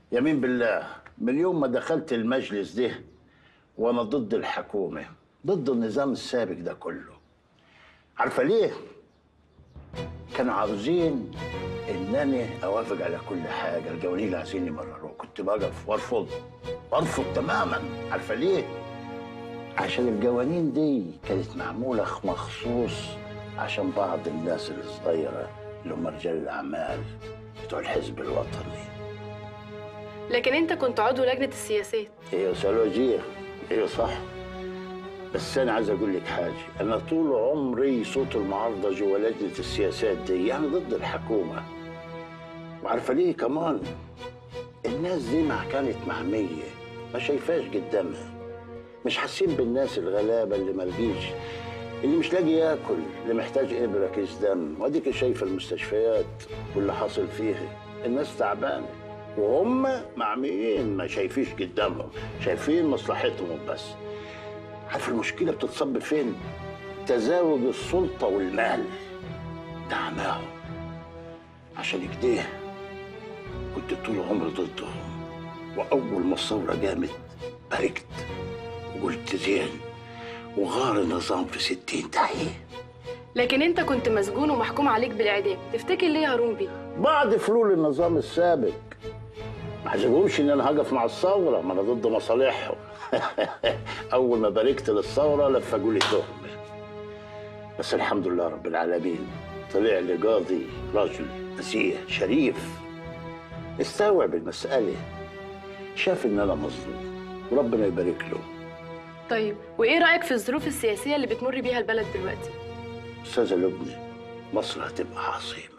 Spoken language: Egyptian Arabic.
يمين بالله من يوم ما دخلت المجلس ده وانا ضد الحكومه ضد النظام السابق ده كله عارفه ليه كانوا عاوزين انني اوافق على كل حاجه الجوانين عايزين يمرروه كنت بقف وارفض وارفض تماما عارفه ليه عشان الجوانين دي كانت معموله مخصوص عشان بعض الناس الصغيره اللي هم رجال الاعمال بتوع الحزب الوطني لكن انت كنت عضو لجنه السياسات ايوه سولوجيه ايوه صح بس انا عايز اقول لك حاجه انا طول عمري صوت المعارضه جوا لجنه السياسات دي يعني ضد الحكومه وعارفه ليه كمان الناس دي ما كانت معميه ما شايفاش قدامها مش حاسين بالناس الغلابه اللي ملقيش اللي مش لاقي ياكل اللي محتاج ابره كيس دم واديك شايفه المستشفيات واللي حاصل فيها الناس تعبانه وهم معميين ما شايفيش قدامهم شايفين مصلحتهم بس عارف المشكله بتتصب فين تزاوج السلطه والمال دعماهم عشان كده كنت طول عمري ضدهم واول ما الثوره قامت باركت وقلت زين وغار النظام في ستين تحيه لكن انت كنت مسجون ومحكوم عليك بالاعدام تفتكر ليه يا هارون بيه بعد فلول النظام السابق ما حسبهمش ان انا هقف مع الثوره ما انا ضد مصالحهم اول ما باركت للثوره لفقوا لي تهمه بس الحمد لله رب العالمين طلع لي قاضي راجل مسيح شريف استوعب المساله شاف ان انا مظلوم وربنا يبارك له طيب وايه رايك في الظروف السياسيه اللي بتمر بيها البلد دلوقتي استاذه لبنى مصر هتبقى عظيمه